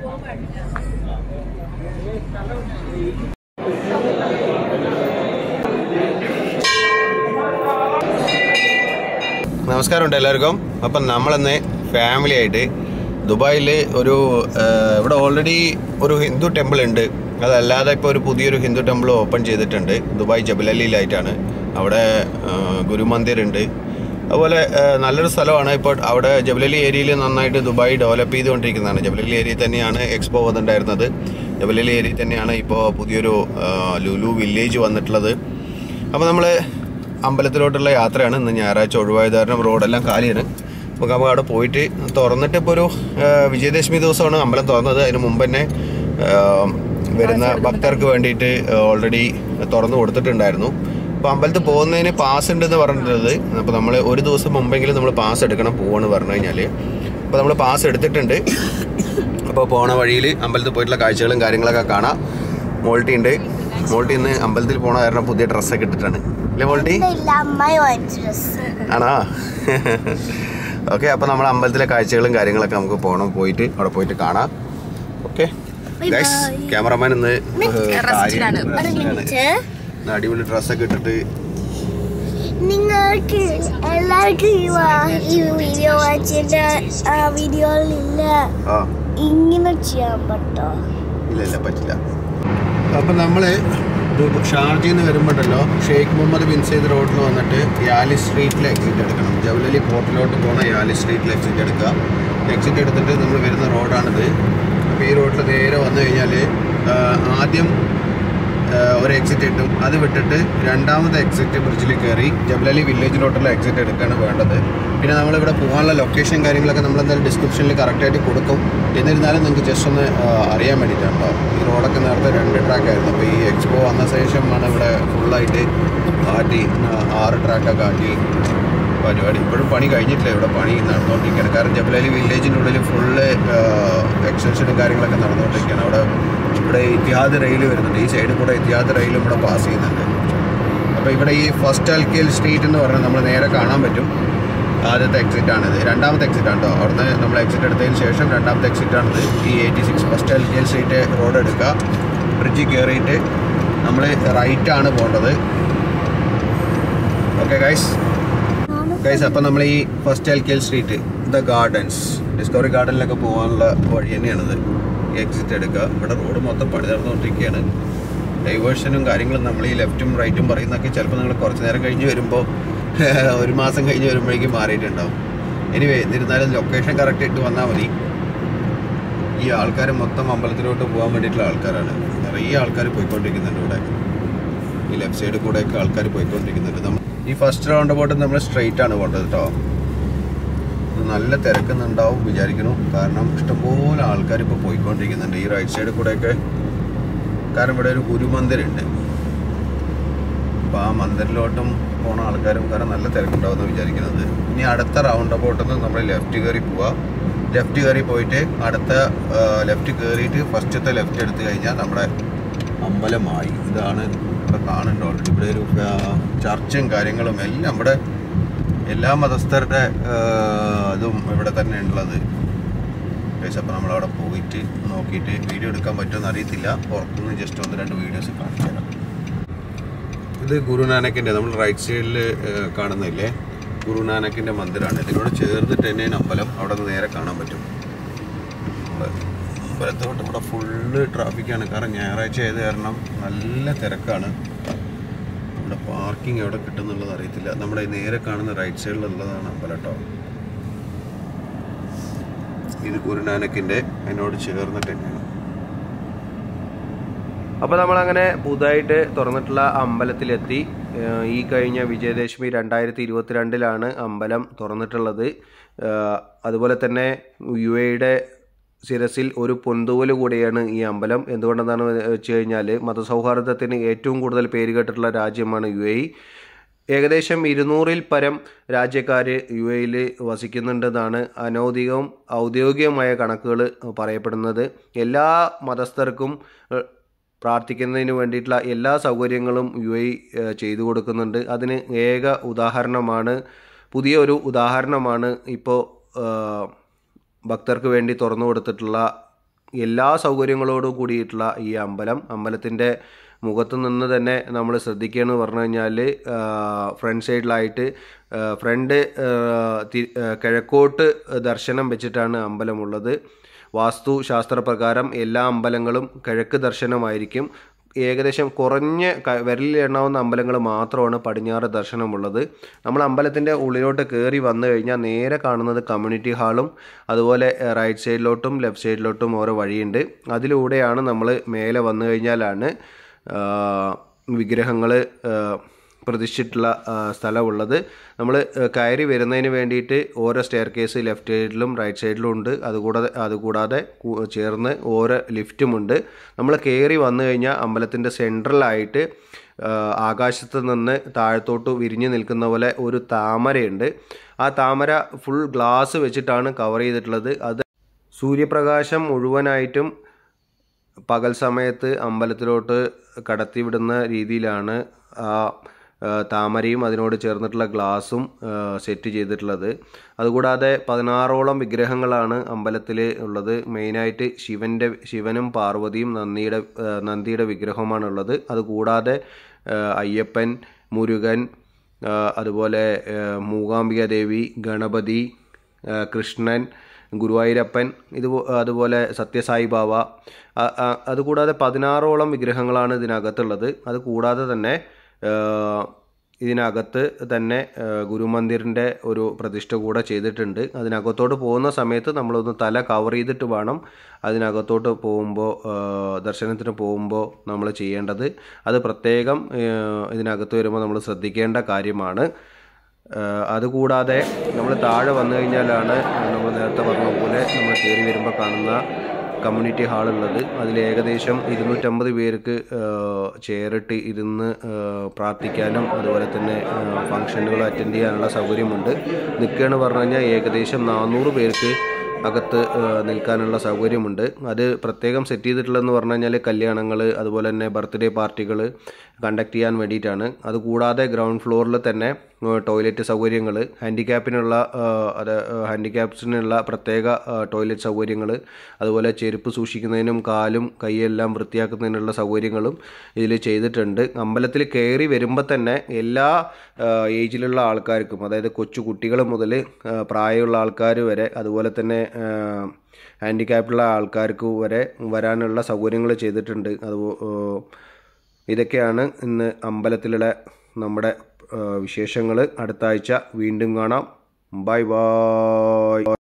നമസ്കാരമുണ്ട് എല്ലാവർക്കും അപ്പം നമ്മളിന്ന് ഫാമിലി ആയിട്ട് ദുബായിൽ ഒരു ആ, ഇവിടെ ഓൾറെഡി ഒരു ഹിന്ദു ടെമ്പിൾ ഉണ്ട് അതല്ലാതെ ഇപ്പോൾ ഒരു പുതിയൊരു ഹിന്ദു ടെമ്പിൾ ഓപ്പൺ ചെയ്തിട്ടുണ്ട് ദുബായ് ജബലലിയിലായിട്ടാണ് അവിടെ ആ, ഗുരുമന്ദിർ ഉണ്ട് അതുപോലെ ആ, നല്ലൊരു സ്ഥലമാണ് ഇപ്പോൾ അവിടെ ജബലലി ഏരിയയിൽ നന്നായിട്ട് ദുബായ് ഡെവലപ്പ് ചെയ്തുകൊണ്ടിരിക്കുന്നതാണ് ജബലലി ഏരിയയിൽ തന്നെയാണ് എക്സ്പോ വന്നിട്ടുണ്ടായിരുന്നത് ജബലലി ഏരിയയിൽ തന്നെയാണ് ഇപ്പോൾ പുതിയൊരു ആ, ലുലു വില്ലേജ് വന്നിട്ടുള്ളത് അപ്പോൾ നമ്മൾ അമ്പലത്തിലോട്ടുള്ള യാത്രയാണ് ഇന്ന് ഞായറാഴ്ച ഒഴിവായത് കാരണം റോഡെല്ലാം കാലിയാണ് നമുക്ക് അപ്പോൾ അവിടെ പോയിട്ട് തുറന്നിട്ട് ഇപ്പോൾ ഒരു ആ, വിജയദശമി ദിവസമാണ് അമ്പലം തുറന്നത് അതിന് മുമ്പ് തന്നെ ആ, വരുന്ന ഭക്തർക്ക് വേണ്ടിയിട്ട് ഓൾറെഡി തുറന്നു കൊടുത്തിട്ടുണ്ടായിരുന്നു അപ്പോൾ അമ്പലത്തിൽ പോകുന്നതിന് പാസ് ഉണ്ടെന്ന് പറഞ്ഞിട്ടുള്ളത് അപ്പോൾ നമ്മൾ ഒരു ദിവസം മുമ്പെങ്കിലും നമ്മൾ പാസ് എടുക്കണം പോവാണ് പറഞ്ഞു കഴിഞ്ഞാൽ അപ്പോൾ നമ്മൾ പാസ് എടുത്തിട്ടുണ്ട് അപ്പോൾ പോണ വഴിയിൽ അമ്പലത്തിൽ പോയിട്ടുള്ള കാഴ്ചകളും കാര്യങ്ങളൊക്കെ കാണാം മോൾട്ടി ഉണ്ട് മോൾട്ടി ഇന്ന് അമ്പലത്തിൽ പോണ കാരണം പുതിയ ഡ്രസ്സൊക്കെ ഇട്ടിട്ടാണ് അല്ലേ മോൾട്ടി ഇല്ല അമ്മായി വാങ്ങിച്ച ഡ്രസ് ആണോ ഓക്കെ അപ്പോൾ നമ്മൾ അമ്പലത്തിലെ കാഴ്ചകളും കാര്യങ്ങളൊക്കെ നമുക്ക് പോകണം പോയിട്ട് അവിടെ പോയിട്ട് കാണാം ഓക്കെ ഗൈസ് ക്യാമറമാൻ ഇന്ന് ഒരു മിനിറ്റ് ഇന്ന് അടിപൊളി ഡ്രസ്സൊക്കെ ഇട്ടിട്ട് നിങ്ങൾക്ക് എല്ലാവർക്കും ഈ വാ- ഈ വീഡിയോ വായിച്ചിട്ട് ആ വീഡിയോയിലില്ല ആ ഇങ്ങനെ ചെയ്യാൻ പറ്റോ ഇല്ല ഇല്ല പറ്റില്ല അപ്പം നമ്മൾ ഷാർജയിൽ നിന്ന് വരുമ്പോഴല്ലോ ഷെയ്ഖ് മുഹമ്മദ് ബിൻ സെയ്ദ് റോഡിൽ വന്നിട്ട് യാലി സ്ട്രീറ്റിൽ എക്സിറ്റ് എടുക്കണം ജവലലി പോർട്ടിലോട്ട് പോകുന്ന യാലി സ്ട്രീറ്റിൽ എക്സിറ്റ് എടുക്കുക എക്സിറ്റ് എടുത്തിട്ട് നമ്മൾ വരുന്ന റോഡാണിത് അപ്പോൾ ഈ റോഡിൽ നേരെ വന്നു കഴിഞ്ഞാൽ ആദ്യം ആ, ഒരു എക്സിറ്റ് കിട്ടും അത് വിട്ടിട്ട് രണ്ടാമത്തെ എക്സിറ്റ് ബ്രിഡ്ജിൽ കയറി ജബലലി വില്ലേജിലോട്ടുള്ള എക്സിറ്റ് എടുക്കുകയാണ് വേണ്ടത് പിന്നെ നമ്മളിവിടെ പോകാനുള്ള ലൊക്കേഷൻ കാര്യങ്ങളൊക്കെ നമ്മൾ എന്തായാലും ഡിസ്ക്രിപ്ഷനിൽ കറക്റ്റായിട്ട് കൊടുക്കും എന്നിരുന്നാലും നിങ്ങൾക്ക് ജസ്റ്റ് ഒന്ന് ആ, അറിയാൻ വേണ്ടിയിട്ടാണ് കേട്ടോ ഈ റോഡൊക്കെ നേരത്തെ രണ്ട് ട്രാക്ക് ആയിരുന്നു അപ്പോൾ ഈ എക്സ്പോ വന്ന ശേഷമാണ് ഇവിടെ ഫുള്ളായിട്ട് ആട്ടി ആ, ആറ് ട്രാക്കൊക്കെ ആക്കി പരിപാടി ഇപ്പോഴും പണി കഴിഞ്ഞിട്ടില്ല ഇവിടെ പണി നടന്നുകൊണ്ടിരിക്കുകയാണ് കാരണം ജബലലി വില്ലേജിൻ്റെ ഉള്ളിൽ ഫുള്ള് എക്സ്റ്റൻഷനും കാര്യങ്ങളൊക്കെ നടന്നുകൊണ്ടിരിക്കുകയാണ് അവിടെ ഇവിടെ ഇത്തിഹാദ് റെയിൽ വരുന്നുണ്ട് ഈ സൈഡിൽ കൂടെ ഇത്തിഹാദ് റെയിലും ഇവിടെ പാസ് ചെയ്യുന്നുണ്ട് അപ്പോൾ ഇവിടെ ഈ ഫസ്റ്റ് അൽക്കേൽ സ്ട്രീറ്റ് എന്ന് പറഞ്ഞാൽ നമ്മൾ നേരെ കാണാൻ പറ്റും ആദ്യത്തെ എക്സിറ്റ് ആണിത് രണ്ടാമത്തെ എക്സിറ്റ് ആണ് കേട്ടോ അവിടുന്ന് നമ്മൾ എക്സിറ്റ് എടുത്തതിന് ശേഷം രണ്ടാമത്തെ എക്സിറ്റ് ആണിത് ഈ eighty six first Al Khail street road എടുക്കുക ബ്രിഡ്ജിൽ കയറിയിട്ട് നമ്മൾ റൈറ്റ് ആണ് പോകേണ്ടത് ഓക്കെ ഗൈസ് ഗൈസ് അപ്പം നമ്മൾ ഈ first L K L street the gardens discovery ഗാർഡനിലൊക്കെ പോകാനുള്ള വഴി തന്നെയാണിത് എക്സിറ്റ് എടുക്കുക ഇവിടെ റോഡ് മൊത്തം പണി നടന്നുകൊണ്ടിരിക്കുകയാണ് ഡൈവേർഷനും കാര്യങ്ങളും നമ്മൾ ഈ ലെഫ്റ്റും റൈറ്റും പറയുന്നതൊക്കെ ചിലപ്പോൾ നിങ്ങൾ കുറച്ച് നേരം കഴിഞ്ഞ് വരുമ്പോൾ ഒരു മാസം കഴിഞ്ഞ് വരുമ്പോഴേക്കും മാറിയിട്ടുണ്ടാവും എനിവേ എന്നിരുന്നാലും ലൊക്കേഷൻ കറക്റ്റ് ഇട്ട് വന്നാൽ മതി ഈ ആൾക്കാർ മൊത്തം അമ്പലത്തിലോട്ട് പോകാൻ വേണ്ടിയിട്ടുള്ള ആൾക്കാരാണ് നിറയെ ആൾക്കാർ പോയിക്കൊണ്ടിരിക്കുന്നുണ്ട് ഇവിടെ ഈ ലെഫ്റ്റ് സൈഡിൽ കൂടെയൊക്കെ ആൾക്കാർ പോയിക്കൊണ്ടിരിക്കുന്നുണ്ട് നമ്മൾ ഈ ഫസ്റ്റ് റൗണ്ട് ബോട്ട് നമ്മൾ സ്ട്രെയിറ്റ് ആണ് പോകേണ്ടത് കേട്ടോ ഇത് നല്ല തിരക്കുന്നുണ്ടാവും വിചാരിക്കുന്നു കാരണം ഇഷ്ടംപോലെ ആൾക്കാർ ഇപ്പോൾ പോയിക്കൊണ്ടിരിക്കുന്നുണ്ട് ഈ റൈറ്റ് സൈഡിൽ കൂടെയൊക്കെ കാരണം ഇവിടെ ഒരു ഗുരുമന്ദിരുണ്ട് അപ്പോൾ ആ മന്ദിരിലോട്ടും പോണ ആൾക്കാരും കാരണം നല്ല തിരക്കുണ്ടാവും എന്ന് വിചാരിക്കുന്നത് ഇനി അടുത്ത റൗണ്ട് ബോട്ടിൽ നിന്ന് നമ്മൾ ലെഫ്റ്റ് കയറി പോവുക ലെഫ്റ്റ് കയറി പോയിട്ട് അടുത്ത ലെഫ്റ്റ് കയറിയിട്ട് ഫസ്റ്റത്തെ ലെഫ്റ്റ് എടുത്തു കഴിഞ്ഞാൽ നമ്മുടെ അമ്പലമായി ഇതാണ് ഇവിടെ കാണുന്നുണ്ട് ഓൾറെഡി ഇവിടെ ഒരു ആ, ചർച്ചും കാര്യങ്ങളും എല്ലാം ഇവിടെ എല്ലാ മതസ്ഥരുടെ ആ, ഇതും ഇവിടെ തന്നെ ഉള്ളത് ഗൈസ് അപ്പോൾ നമ്മളവിടെ പോയിട്ട് നോക്കിയിട്ട് വീഡിയോ എടുക്കാൻ പറ്റുമെന്ന് അറിയത്തില്ല പുറത്തുനിന്ന് ജസ്റ്റ് ഒന്ന് രണ്ട് വീഡിയോസ് കാണിച്ചു തരാം ഇത് ഗുരുനാനക്കിൻ്റെ നമ്മൾ റൈറ്റ് സൈഡിൽ കാണുന്നില്ലേ ഗുരുനാനക്കിൻ്റെ മന്ദിരമാണ് ഇതിനോട് ചേർന്നിട്ട് തന്നെയാണ് അമ്പലം അവിടെ നിന്ന് നേരെ കാണാൻ പറ്റും നമ്മള് അമ്പലത്തോട്ട് ഇവിടെ ഫുള്ള് ട്രാഫിക്കാണ് കാരണം ഞായറാഴ്ച ആയത് കാരണം നല്ല തിരക്കാണ് ഇവിടെ പാർക്കിംഗ് എവിടെ കിട്ടുന്നുള്ളത് അറിയത്തില്ല നമ്മുടെ ഈ നേരെ കാണുന്ന റൈറ്റ് സൈഡിലുള്ളതാണ് അമ്പലം കേട്ടോ ഇത് ഗുരുനാനക്കിൻ്റെ അതിനോട് ചേർന്നിട്ട് തന്നെയാണ് അപ്പോൾ നമ്മളങ്ങനെ പുതുതായിട്ട് തുറന്നിട്ടുള്ള അമ്പലത്തിലെത്തി ഏഹ് ഈ കഴിഞ്ഞ വിജയദശമി രണ്ടായിരത്തി ഇരുപത്തിരണ്ടിലാണ് അമ്പലം തുറന്നിട്ടുള്ളത് ഏഹ് അതുപോലെ തന്നെ യു എയുടെ ശിരസിൽ ഒരു പൊന്തൂവൽ കൂടിയാണ് ഈ അമ്പലം എന്തുകൊണ്ടെന്നാണ് വെച്ച് കഴിഞ്ഞാൽ മതസൗഹാർദ്ദത്തിന് ഏറ്റവും കൂടുതൽ പേര് കേട്ടിട്ടുള്ള രാജ്യമാണ് യു എ ഏകദേശം ഇരുന്നൂറിൽ പരം രാജ്യക്കാർ യു എയിൽ വസിക്കുന്നുണ്ടെന്നാണ് അനൗദ്യോഗികവും ഔദ്യോഗികമായ കണക്കുകൾ പറയപ്പെടുന്നത് എല്ലാ മതസ്ഥർക്കും ഏഹ്, പ്രാർത്ഥിക്കുന്നതിന് വേണ്ടിയിട്ടുള്ള എല്ലാ സൗകര്യങ്ങളും യു എ ചെയ്തു കൊടുക്കുന്നുണ്ട് അതിന് ഏക ഉദാഹരണമാണ് പുതിയ ഒരു ഉദാഹരണമാണ് ഇപ്പോൾ ഭക്തർക്ക് വേണ്ടി തുറന്നു കൊടുത്തിട്ടുള്ള എല്ലാ സൗകര്യങ്ങളോടും കൂടിയിട്ടുള്ള ഈ അമ്പലം അമ്പലത്തിൻ്റെ മുഖത്ത് നിന്ന് തന്നെ നമ്മൾ ശ്രദ്ധിക്കുകയെന്ന് പറഞ്ഞു കഴിഞ്ഞാൽ ഫ്രണ്ട് സൈഡിലായിട്ട് ആ, ഫ്രണ്ട് ആ, തി- ആ, കിഴക്കോട്ട് ദർശനം വെച്ചിട്ടാണ് അമ്പലമുള്ളത് വാസ്തു ശാസ്ത്രപ്രകാരം എല്ലാ അമ്പലങ്ങളും കിഴക്ക് ദർശനമായിരിക്കും ഏകദേശം കുറഞ്ഞ ക- വിരലിൽ എണ്ണാവുന്ന അമ്പലങ്ങൾ മാത്രമാണ് പടിഞ്ഞാറ് ദർശനമുള്ളത് നമ്മൾ അമ്പലത്തിൻ്റെ ഉള്ളിലോട്ട് കയറി വന്നു കഴിഞ്ഞാൽ നേരെ കാണുന്നത് കമ്മ്യൂണിറ്റി ഹാളും അതുപോലെ റൈറ്റ് സൈഡിലോട്ടും ലെഫ്റ്റ് സൈഡിലോട്ടും ഓരോ വഴിയുണ്ട് അതിലൂടെയാണ് നമ്മൾ മേലെ വന്നു കഴിഞ്ഞാലാണ് വിഗ്രഹങ്ങൾ പ്രതിഷ്ഠിച്ചിട്ടുള്ള ആ, സ്ഥലമുള്ളത് നമ്മൾ കയറി വരുന്നതിന് വേണ്ടിയിട്ട് ഓരോ സ്റ്റെയർ കേസ് ലെഫ്റ്റ് സൈഡിലും റൈറ്റ് സൈഡിലും ഉണ്ട് അതുകൂടാതെ അതുകൂടാതെ കു- ചേർന്ന് ഓരോ ലിഫ്റ്റുമുണ്ട് നമ്മൾ കയറി വന്നു കഴിഞ്ഞാൽ അമ്പലത്തിൻ്റെ സെൻട്രലായിട്ട് ആ, ആകാശത്ത് നിന്ന് താഴത്തോട്ട് വിരിഞ്ഞു നിൽക്കുന്ന പോലെ ഒരു താമരയുണ്ട് ആ താമര ഫുൾ ഗ്ലാസ് വെച്ചിട്ടാണ് കവർ ചെയ്തിട്ടുള്ളത് അത് സൂര്യപ്രകാശം മുഴുവനായിട്ടും പകൽ സമയത്ത് അമ്പലത്തിലോട്ട് കടത്തിവിടുന്ന രീതിയിലാണ് ആ ആ, താമരയും അതിനോട് ചേർന്നിട്ടുള്ള ഗ്ലാസും ആ, സെറ്റ് ചെയ്തിട്ടുള്ളത് അതുകൂടാതെ പതിനാറോളം വിഗ്രഹങ്ങളാണ് അമ്പലത്തിൽ ഉള്ളത് മെയിനായിട്ട് ശിവൻ്റെ ശിവനും പാർവതിയും നന്ദിയുടെ ആ, നന്ദിയുടെ വിഗ്രഹമാണ് ഉള്ളത് അതുകൂടാതെ ആ, അയ്യപ്പൻ മുരുകൻ ആ, അതുപോലെ ആ, മൂകാംബിക ദേവി ഗണപതി ആ, കൃഷ്ണൻ ഗുരുവായൂരപ്പൻ ഇത് അതുപോലെ സത്യസായി ബാബ ആ- ആ- അതുകൂടാതെ പതിനാറോളം വിഗ്രഹങ്ങളാണ് ഇതിനകത്തുള്ളത് അത് കൂടാതെ തന്നെ ആ, ഇതിനകത്ത് തന്നെ ആ, ഗുരുമന്ദിറിൻ്റെ ഒരു പ്രതിഷ്ഠ കൂടെ ചെയ്തിട്ടുണ്ട് അതിനകത്തോട്ട് പോകുന്ന സമയത്ത് നമ്മളൊന്ന് തല കവർ ചെയ്തിട്ട് വേണം അതിനകത്തോട്ട് പോകുമ്പോൾ ദർശനത്തിന് പോകുമ്പോൾ നമ്മൾ ചെയ്യേണ്ടത് അത് പ്രത്യേകം ആ, ഇതിനകത്ത് വരുമ്പോൾ നമ്മൾ ശ്രദ്ധിക്കേണ്ട കാര്യമാണ് ആഹ് അതുകൂടാതെ നമ്മൾ താഴെ വന്നു കഴിഞ്ഞാലാണ് നമ്മൾ നേരത്തെ പറഞ്ഞ പോലെ നമ്മൾ കയറി വരുമ്പോൾ കാണുന്ന കമ്മ്യൂണിറ്റി ഹാൾ ഉള്ളത് അതിൽ ഏകദേശം ഇരുന്നൂറ്റമ്പത് പേർക്ക് ആഹ് ചെയറിട്ട് ഇരുന്ന് ആഹ് പ്രാർത്ഥിക്കാനും അതുപോലെ തന്നെ ഫംഗ്ഷനുകൾ അറ്റൻഡ് ചെയ്യാനുള്ള സൗകര്യമുണ്ട് നിൽക്കുകയെന്ന് പറഞ്ഞു കഴിഞ്ഞാൽ ഏകദേശം നാനൂറ് പേർക്ക് അകത്ത് ആഹ് നിൽക്കാനുള്ള സൗകര്യമുണ്ട് അത് പ്രത്യേകം സെറ്റ് ചെയ്തിട്ടുള്ളതെന്ന് പറഞ്ഞു കഴിഞ്ഞാൽ കല്യാണങ്ങൾ അതുപോലെ തന്നെ ബർത്ത്ഡേ പാർട്ടികൾ കണ്ടക്ട് ചെയ്യാൻ വേണ്ടിയിട്ടാണ് അതുകൂടാതെ ഗ്രൗണ്ട് ഫ്ലോറിൽ തന്നെ ടോയ്ലറ്റ് സൗകര്യങ്ങൾ ഹാൻഡിക്യാപ്പിനുള്ള ആഹ് അത് ഹാൻഡിക്യാപ്സിനുള്ള പ്രത്യേക ടോയ്ലറ്റ് സൗകര്യങ്ങൾ അതുപോലെ ചെരുപ്പ് സൂക്ഷിക്കുന്നതിനും കാലും കൈയെല്ലാം വൃത്തിയാക്കുന്നതിനുള്ള സൗകര്യങ്ങളും ഇതിൽ ചെയ്തിട്ടുണ്ട് അമ്പലത്തിൽ കയറി വരുമ്പോൾ തന്നെ എല്ലാ ആഹ് ഏജിലുള്ള ആൾക്കാർക്കും അതായത് കൊച്ചു കുട്ടികൾ മുതൽ ആഹ് പ്രായമുള്ള ആൾക്കാർ വരെ അതുപോലെ തന്നെ ആഹ് ഹാൻഡിക്യാപ്പുള്ള ആൾക്കാർക്ക് വരെ വരാനുള്ള സൗകര്യങ്ങൾ ചെയ്തിട്ടുണ്ട് അത് ഇതൊക്കെയാണ് ഇന്ന് അമ്പലത്തിലുള്ള നമ്മുടെ വിശേഷങ്ങൾ അടുത്ത ആഴ്ച വീണ്ടും കാണാം ബൈ ബൈ